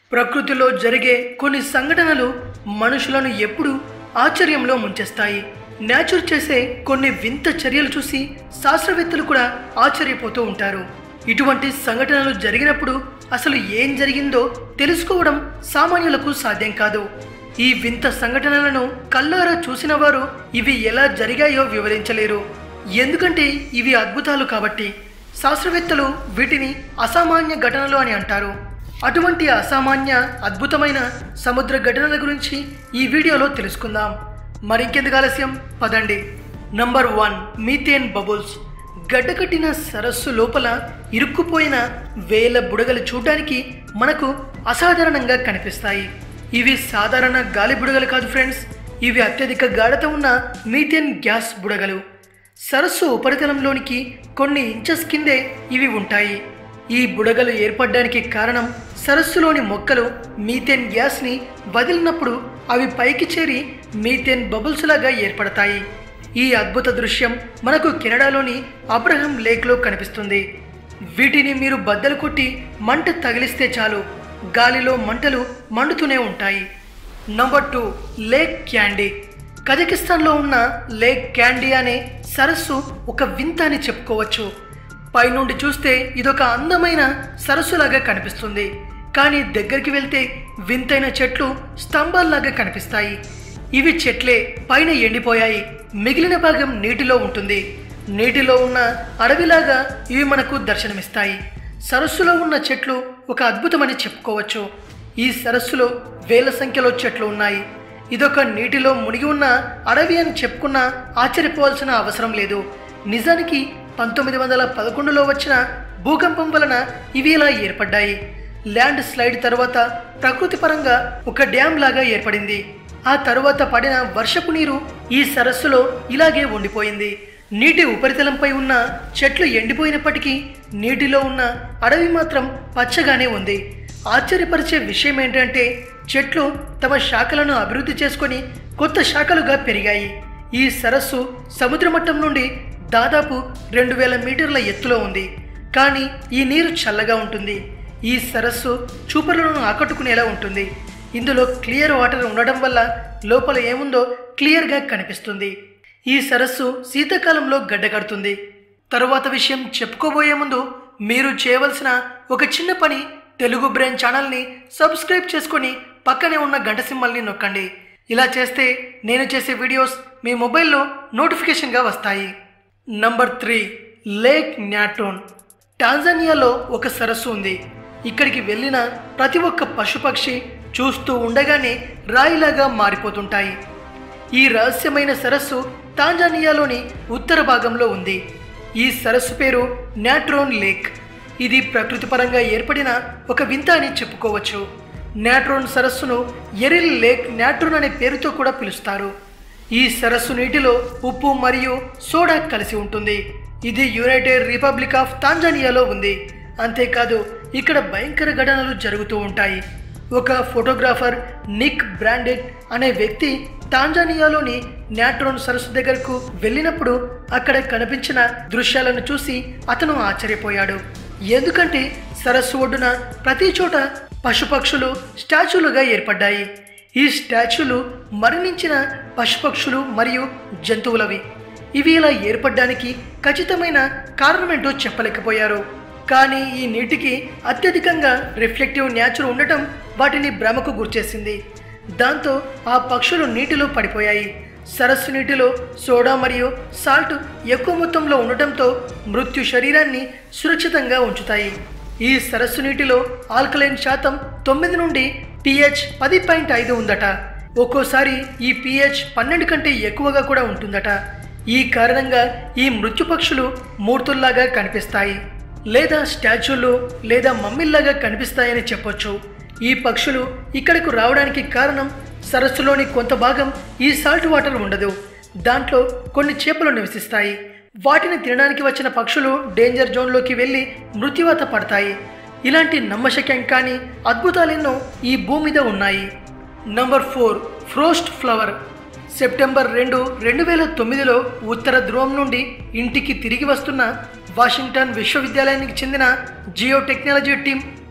ప్రకృతిలో జరిగే కొన్ని సంఘటనలు మనుషులను ఎప్పుడూ ఆశ్చర్యంలో ముంచేస్తాయి నేచర్ చేసే కొన్ని వింత చర్యలు చూసి శాస్త్రవేత్తలు కూడా ఆశ్చర్యపోతూ ఉంటారు ఇటువంటి సంఘటనలు జరిగినప్పుడు అసలు ఏం జరిగిందో తెలుసుకోవడం సామాన్యులకు సాధ్యం కాదు ఈ వింత సంఘటనలను కల్లారా చూసిన వారు ఇవి ఎలా జరిగాయో వివరించలేరు ఎందుకంటే ఇవి అద్భుతాలు కాబట్టి శాస్త్రవేత్తలు వీటిని అసామాన్య ఘటనలు అని అంటారు అటువంటి అసామాన్య అద్భుతమైన సముద్ర ఘటనల గురించి ఈ వీడియోలో తెలుసుకుందాం మరింకెందుకు ఆలస్యం పదండి నంబర్ వన్ మీథేన్ బబుల్స్ గడ్డకట్టిన సరస్సు లోపల ఇరుక్కుపోయిన వేల బుడగలు చూడడానికి మనకు అసాధారణంగా కనిపిస్తాయి ఇవి సాధారణ గాలి బుడగలు కాదు ఫ్రెండ్స్ ఇవి అత్యధిక గాఢత ఉన్న మీథేన్ గ్యాస్ బుడగలు సరస్సు ఉపరితలంలోనికి కొన్ని ఇంచెస్ కిందే ఇవి ఉంటాయి ఈ బుడగలు ఏర్పడడానికి కారణం సరస్సులోని మొక్కలు మీథేన్ గ్యాస్ని వదిలినప్పుడు అవి పైకి చేరి మీథేన్ బబుల్స్ లాగా ఏర్పడతాయి ఈ అద్భుత దృశ్యం మనకు కెనడాలోని అబ్రహం లేక్లో కనిపిస్తుంది వీటిని మీరు బద్దలు కొట్టి మంట తగిలిస్తే చాలు గాలిలో మంటలు మండుతూనే ఉంటాయి నంబర్ టూ లేక్ క్యాండీ కజకిస్తాన్లో ఉన్న లేక్ క్యాండీ అనే సరస్సు ఒక వింత అని చెప్పుకోవచ్చు పైనుండి చూస్తే ఇదొక అందమైన సరస్సులాగా కనిపిస్తుంది కానీ దగ్గరికి వెళ్తే వింతైన చెట్లు స్తంభాల్లాగా కనిపిస్తాయి ఇవి చెట్లే పైన ఎండిపోయాయి మిగిలిన భాగం నీటిలో ఉంటుంది నీటిలో ఉన్న అడవిలాగా ఇవి మనకు దర్శనమిస్తాయి సరస్సులో ఉన్న చెట్లు ఒక అద్భుతమని చెప్పుకోవచ్చు ఈ సరస్సులో వేల సంఖ్యలో చెట్లు ఉన్నాయి ఇదొక నీటిలో మునిగి ఉన్న అడవి అని చెప్పుకున్నా ఆశ్చర్యపోవాల్సిన అవసరం లేదు నిజానికి పంతొమ్మిది వందల పదకొండులో వచ్చిన భూకంపం వలన ఇవి ఇలా ఏర్పడ్డాయి ల్యాండ్ స్లైడ్ తర్వాత ప్రకృతి పరంగా ఒక డ్యామ్ లాగా ఏర్పడింది ఆ తరువాత పడిన వర్షపు నీరు ఈ సరస్సులో ఇలాగే ఉండిపోయింది నీటి ఉపరితలంపై ఉన్న చెట్లు ఎండిపోయినప్పటికీ నీటిలో ఉన్న అడవి మాత్రం పచ్చగానే ఉంది ఆశ్చర్యపరిచే విషయం ఏంటంటే చెట్లు తమ శాఖలను అభివృద్ధి చేసుకొని కొత్త శాఖలుగా పెరిగాయి ఈ సరస్సు సముద్ర మట్టం నుండి దాదాపు రెండు వేల మీటర్ల ఎత్తులో ఉంది కానీ ఈ నీరు చల్లగా ఉంటుంది ఈ సరస్సు చూపరులను ఆకట్టుకునేలా ఉంటుంది ఇందులో క్లియర్ వాటర్ ఉండడం వల్ల లోపల ఏముందో క్లియర్గా కనిపిస్తుంది ఈ సరస్సు శీతాకాలంలో గడ్డకడుతుంది తరువాత విషయం చెప్పుకోబోయే ముందు మీరు చేయవలసిన ఒక చిన్న పని తెలుగు బ్రెయిన్ ఛానల్ని సబ్స్క్రైబ్ చేసుకొని పక్కనే ఉన్న గంట సింబల్ని నొక్కండి ఇలా చేస్తే నేను చేసే వీడియోస్ మీ మొబైల్లో నోటిఫికేషన్గా వస్తాయి నంబర్ త్రీ లేక్ న్యాటోన్ టాంజానియాలో ఒక సరస్సు ఉంది ఇక్కడికి వెళ్ళిన ప్రతి ఒక్క పశుపక్షి చూస్తూ ఉండగానే రాయిలాగా మారిపోతుంటాయి ఈ రహస్యమైన సరస్సు టాంజానియాలోని ఉత్తర భాగంలో ఉంది ఈ సరస్సు పేరు నాట్రోన్ లేక్ ఇది ప్రకృతి పరంగా ఏర్పడిన ఒక వింత అని చెప్పుకోవచ్చు నాట్రోన్ సరస్సును ఎరిల్ లేక్ నాట్రోన్ అనే పేరుతో కూడా పిలుస్తారు ఈ సరస్సు నీటిలో ఉప్పు మరియు సోడా కలిసి ఉంటుంది ఇది యునైటెడ్ రిపబ్లిక్ ఆఫ్ తాంజానియాలో ఉంది అంతేకాదు ఇక్కడ భయంకర ఘటనలు జరుగుతూ ఉంటాయి ఒక ఫోటోగ్రాఫర్ నిక్ బ్రాండెడ్ అనే వ్యక్తి టాంజానియాలోని నాట్రోన్ సరస్సు దగ్గరకు వెళ్ళినప్పుడు అక్కడ కనిపించిన దృశ్యాలను చూసి అతను ఆశ్చర్యపోయాడు ఎందుకంటే సరస్సు ఒడ్డున ప్రతి చోట పశుపక్షులు స్టాచ్యూలుగా ఏర్పడ్డాయి ఈ స్టాచ్యూలు మరణించిన పశుపక్షులు మరియు జంతువులవి ఇవి ఇలా ఏర్పడడానికి ఖచ్చితమైన కారణమేంటో చెప్పలేకపోయారు కానీ ఈ నీటికి అత్యధికంగా రిఫ్లెక్టివ్ న్యాచుర్ ఉండటం వాటిని భ్రమకు గుర్చేసింది దాంతో ఆ పక్షులు నీటిలో పడిపోయాయి సరస్సు నీటిలో సోడా మరియు సాల్ట్ ఎక్కువ మొత్తంలో ఉండటంతో మృత్యు శరీరాన్ని సురక్షితంగా ఉంచుతాయి ఈ సరస్సు నీటిలో ఆల్కలైన్ శాతం తొమ్మిది నుండి పిహెచ్ పది పాయింట్ ఐదు ఉందట ఒక్కోసారి ఈ పిహెచ్ పన్నెండు కంటే ఎక్కువగా కూడా ఉంటుందట ఈ కారణంగా ఈ మృత్యు పక్షులు మూర్తుల్లాగా కనిపిస్తాయి లేదా స్టాచ్యూలు లేదా మమ్మిల్లాగా కనిపిస్తాయని చెప్పొచ్చు ఈ పక్షులు ఇక్కడకు రావడానికి కారణం సరస్సులోని కొంత భాగం ఈ సాల్ట్ వాటర్ ఉండదు దాంట్లో కొన్ని చేపలు నివసిస్తాయి వాటిని తినడానికి వచ్చిన పక్షులు డేంజర్ జోన్లోకి వెళ్ళి మృత్యువాత పడతాయి ఇలాంటి నమ్మశక్యం కాని అద్భుతాలెన్నో ఈ భూమి మీద ఉన్నాయి number four frost flower September రెండు రెండు వేల తొమ్మిదిలో ఉత్తర ధ్రువం నుండి ఇంటికి తిరిగి వస్తున్న వాషింగ్టన్ విశ్వవిద్యాలయానికి చెందిన జియో టెక్నాలజీ టీం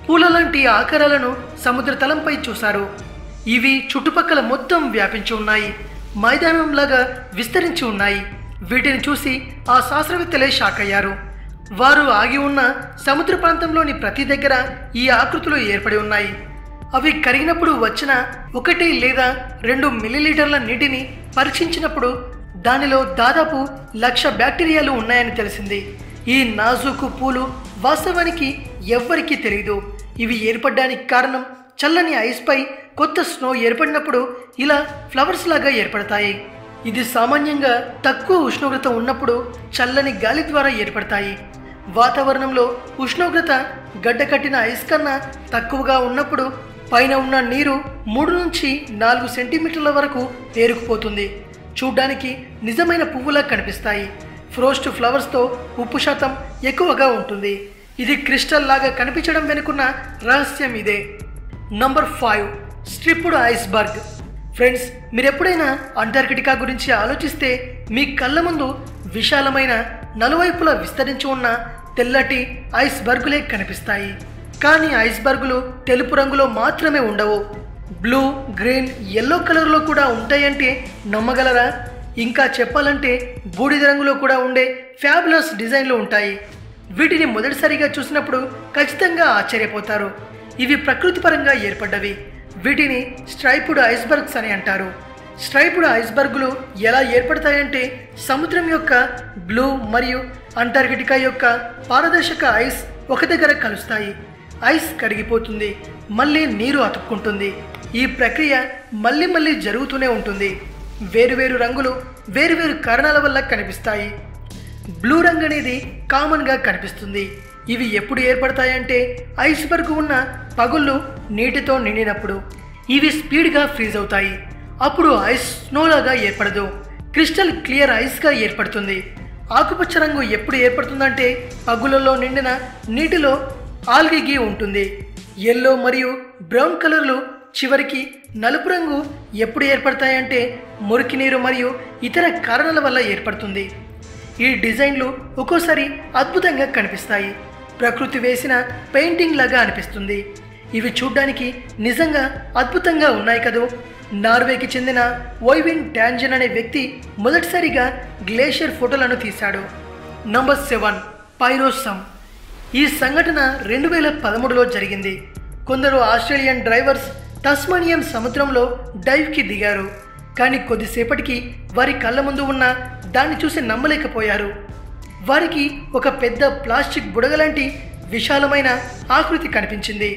పూల లాంటి ఆకారాలను సముద్ర తలంపై చూశారు ఇవి చుట్టుపక్కల మొత్తం వ్యాపించి ఉన్నాయి మైదానంలాగా విస్తరించి ఉన్నాయి వీటిని చూసి ఆ శాస్త్రవేత్తలే షాక్ అయ్యారు వారు ఆగి ఉన్న సముద్ర ప్రాంతంలోని ప్రతి దగ్గర ఈ ఆకృతులు ఏర్పడి ఉన్నాయి అవి కరిగినప్పుడు వచ్చిన ఒకటి లేదా రెండు మిల్లీలీటర్ల నీటిని పరీక్షించినప్పుడు దానిలో దాదాపు లక్ష బ్యాక్టీరియాలు ఉన్నాయని తెలిసింది ఈ నాజూకు పూలు వాస్తవానికి ఎవ్వరికీ తెలియదు ఇవి ఏర్పడడానికి కారణం చల్లని ఐస్పై కొత్త స్నో ఏర్పడినప్పుడు ఇలా ఫ్లవర్స్ లాగా ఏర్పడతాయి ఇది సామాన్యంగా తక్కువ ఉష్ణోగ్రత ఉన్నప్పుడు చల్లని గాలి ద్వారా ఏర్పడతాయి వాతావరణంలో ఉష్ణోగ్రత గడ్డ కట్టిన ఐస్ కన్నా తక్కువగా ఉన్నప్పుడు పైన ఉన్న నీరు మూడు నుంచి నాలుగు సెంటీమీటర్ల వరకు పేరుకుపోతుంది చూడ్డానికి నిజమైన పువ్వులా కనిపిస్తాయి ఫ్రోస్ట్ ఫ్లవర్స్తో ఉప్పు శాతం ఎక్కువగా ఉంటుంది ఇది క్రిస్టల్ లాగా కనిపించడం వెనుకున్న రహస్యం ఇదే number five striped iceberg friends మీరు ఎప్పుడైనా అంటార్కిటికా గురించి ఆలోచిస్తే మీ కళ్ళ ముందు విశాలమైన నలువైపులా విస్తరించి ఉన్న తెల్లటి ఐస్బర్గులే కనిపిస్తాయి కానీ ఐస్బర్గులు తెలుపు రంగులో మాత్రమే ఉండవు బ్లూ గ్రీన్ ఎల్లో కలర్లో కూడా ఉంటాయంటే నమ్మగలరా ఇంకా చెప్పాలంటే బూడిద రంగులో కూడా ఉండే ఫ్యాబులస్ డిజైన్లు ఉంటాయి వీటిని మొదటిసారిగా చూసినప్పుడు ఖచ్చితంగా ఆశ్చర్యపోతారు ఇవి ప్రకృతి పరంగా ఏర్పడ్డవి వీటిని స్ట్రైపుడ్ ఐస్బర్గ్స్ అని అంటారు స్ట్రైపుడ్ ఐస్బర్గులు ఎలా ఏర్పడతాయంటే సముద్రం యొక్క బ్లూ మరియు అంటార్కిటికా యొక్క పారదర్శక ఐస్ ఒక దగ్గర కలుస్తాయి ఐస్ కరిగిపోతుంది మళ్ళీ నీరు అతుక్కుంటుంది ఈ ప్రక్రియ మళ్ళీ మళ్ళీ జరుగుతూనే ఉంటుంది వేరువేరు రంగులు వేరువేరు కారణాల వల్ల కనిపిస్తాయి బ్లూ రంగు అనేది కామన్గా కనిపిస్తుంది ఇవి ఎప్పుడు ఏర్పడతాయంటే ఐస్బర్గ్ ఉన్న పగుళ్ళు నీటితో నిండినప్పుడు ఇవి స్పీడ్గా ఫ్రీజ్ అవుతాయి అప్పుడు ఐస్ స్నోలాగా ఏర్పడదు క్రిస్టల్ క్లియర్ ఐస్గా ఏర్పడుతుంది ఆకుపచ్చ రంగు ఎప్పుడు ఏర్పడుతుందంటే పగులలో నిండిన నీటిలో ఆల్గిగి ఉంటుంది ఎల్లో మరియు బ్రౌన్ కలర్లు చివరికి నలుపు రంగు ఎప్పుడు ఏర్పడతాయంటే మురికి నీరు మరియు ఇతర కారణాల వల్ల ఏర్పడుతుంది ఈ డిజైన్లు ఒక్కోసారి అద్భుతంగా కనిపిస్తాయి ప్రకృతి వేసిన పెయింటింగ్ లాగా అనిపిస్తుంది ఇవి చూడ్డానికి నిజంగా అద్భుతంగా ఉన్నాయి కదూ నార్వేకి చెందిన ఓయివిన్ టాంజన్ అనే వ్యక్తి మొదటిసారిగా గ్లేషియర్ ఫోటోలను తీశాడు నంబర్ సెవెన్ పైరోసమ్ ఈ సంఘటన రెండు వేల పదమూడులో జరిగింది కొందరు ఆస్ట్రేలియన్ డ్రైవర్స్ తస్మానియన్ సముద్రంలో డైవ్కి దిగారు కానీ కొద్దిసేపటికి వారి కళ్ళ ముందు ఉన్న దాన్ని చూసి నమ్మలేకపోయారు వారికి ఒక పెద్ద ప్లాస్టిక్ బుడగలాంటి విశాలమైన ఆకృతి కనిపించింది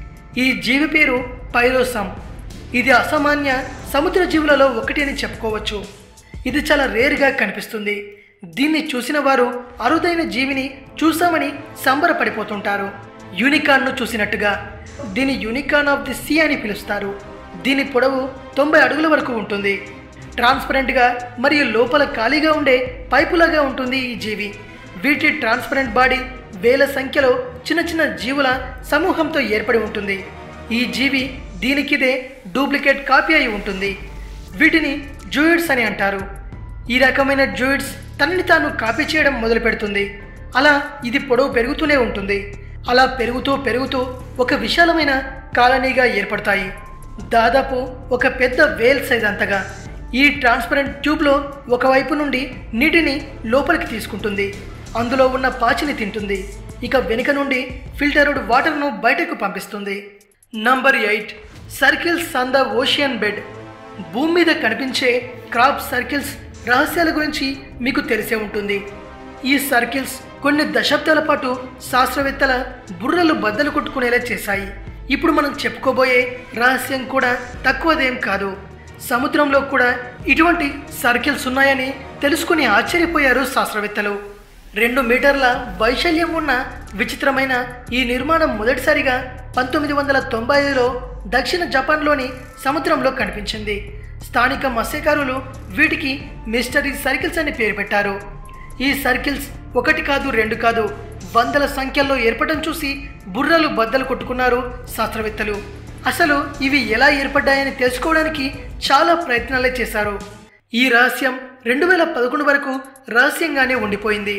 ఈ జీవి పేరు పైరోసమ్ ఇది అసామాన్య సముద్ర జీవులలో ఒకటి అని చెప్పుకోవచ్చు ఇది చాలా రేరుగా కనిపిస్తుంది దీన్ని చూసిన వారు అరుదైన జీవిని చూసామని సంబరపడిపోతుంటారు యూనికాన్ను చూసినట్టుగా దీని యూనికాన్ ఆఫ్ ది సీ అని పిలుస్తారు దీని పొడవు తొంభై అడుగుల వరకు ఉంటుంది ట్రాన్స్పరెంట్గా మరియు లోపల ఖాళీగా ఉండే పైపులాగా ఉంటుంది ఈ జీవి వీటి ట్రాన్స్పరెంట్ బాడీ వేల సంఖ్యలో చిన్న చిన్న జీవుల సమూహంతో ఏర్పడి ఉంటుంది ఈ జీవి దీనికిదే డూప్లికేట్ కాపీ అయి ఉంటుంది వీటిని జూయిడ్స్ అని అంటారు ఈ రకమైన జూయిడ్స్ తనని తాను కాపీ చేయడం మొదలు పెడుతుంది అలా ఇది పొడవు పెరుగుతూనే ఉంటుంది అలా పెరుగుతూ పెరుగుతూ ఒక విశాలమైన కాలనీగా ఏర్పడతాయి దాదాపు ఒక పెద్ద వేల్ సైజ్ అంతగా ఈ ట్రాన్స్పరెంట్ ట్యూబ్లో ఒకవైపు నుండి నీటిని లోపలికి తీసుకుంటుంది అందులో ఉన్న పాచిని తింటుంది ఇక వెనుక నుండి ఫిల్టర్డ్ వాటర్ను బయటకు పంపిస్తుంది number eight circles on the ocean bed భూమి మీద కనిపించే క్రాప్ సర్కిల్స్ రహస్యాల గురించి మీకు తెలిసే ఉంటుంది ఈ సర్కిల్స్ కొన్ని దశాబ్దాల పాటు శాస్త్రవేత్తల బుర్రలు బద్దలు కొట్టుకునేలా చేశాయి ఇప్పుడు మనం చెప్పుకోబోయే రహస్యం కూడా తక్కువదేం కాదు సముద్రంలో కూడా ఇటువంటి సర్కిల్స్ ఉన్నాయని తెలుసుకుని ఆశ్చర్యపోయారు శాస్త్రవేత్తలు రెండు మీటర్ల వైశాల్యం ఉన్న విచిత్రమైన ఈ నిర్మాణం మొదటిసారిగా పంతొమ్మిది వందల తొంభై ఐదులో దక్షిణ జపాన్లోని సముద్రంలో కనిపించింది స్థానిక మత్స్యకారులు వీటికి మిస్టరీ సర్కిల్స్ అని పేరు పెట్టారు ఈ సర్కిల్స్ ఒకటి కాదు రెండు కాదు వందల సంఖ్యల్లో ఏర్పడడం చూసి బుర్రలు బద్దలు కొట్టుకున్నారు శాస్త్రవేత్తలు అసలు ఇవి ఎలా ఏర్పడ్డాయని తెలుసుకోవడానికి చాలా ప్రయత్నాలే చేశారు ఈ రహస్యం రెండు వేల పదకొండు వరకు రహస్యంగానే ఉండిపోయింది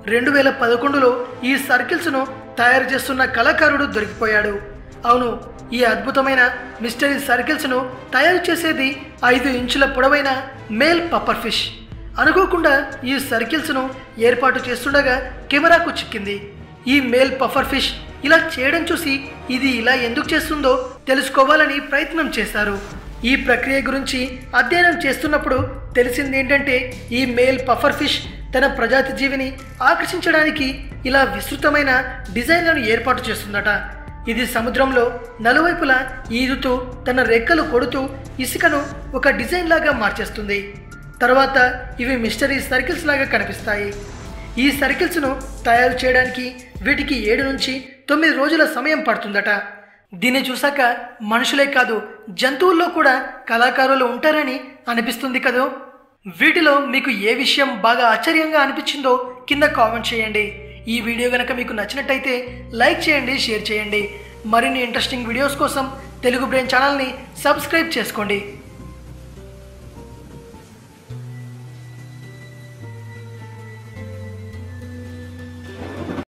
రెండు వేల పదకొండులో ఈ సర్కిల్స్ను తయారు చేస్తున్న కళాకారుడు దొరికిపోయాడు అవును ఈ అద్భుతమైన మిస్టరీ సర్కిల్స్ను తయారు చేసేది ఐదు ఇంచుల పొడవైన మేల్ పప్పర్ ఫిష్ అనుకోకుండా ఈ సర్కిల్స్ను ఏర్పాటు చేస్తుండగా కెమెరాకు చిక్కింది ఈ మేల్ పఫర్ ఫిష్ ఇలా చేయడం చూసి ఇది ఇలా ఎందుకు చేస్తుందో తెలుసుకోవాలని ప్రయత్నం చేశారు ఈ ప్రక్రియ గురించి అధ్యయనం చేస్తున్నప్పుడు తెలిసింది ఏంటంటే ఈ మేల్ పఫర్ ఫిష్ తన ప్రజాతి జీవిని ఆకర్షించడానికి ఇలా విస్తృతమైన డిజైన్లను ఏర్పాటు చేస్తుందట ఇది సముద్రంలో నలువైపులా ఈదుతూ తన రెక్కలు కొడుతూ ఇసుకను ఒక డిజైన్ లాగా మార్చేస్తుంది తర్వాత ఇవి మిస్టరీ సర్కిల్స్ లాగా కనిపిస్తాయి ఈ సర్కిల్స్ను తయారు చేయడానికి వీటికి ఏడు నుంచి తొమ్మిది రోజుల సమయం పడుతుందట దీన్ని చూశాక మనుషులే కాదు జంతువుల్లో కూడా కళాకారులు ఉంటారని అనిపిస్తుంది కదూ వీటిలో మీకు ఏ విషయం బాగా ఆశ్చర్యంగా అనిపించిందో కింద కామెంట్ చేయండి ఈ వీడియో కనుక మీకు నచ్చినట్టయితే లైక్ చేయండి షేర్ చేయండి మరిన్ని ఇంట్రెస్టింగ్ వీడియోస్ కోసం తెలుగు బ్రెయిన్ ఛానల్ని సబ్స్క్రైబ్ చేసుకోండి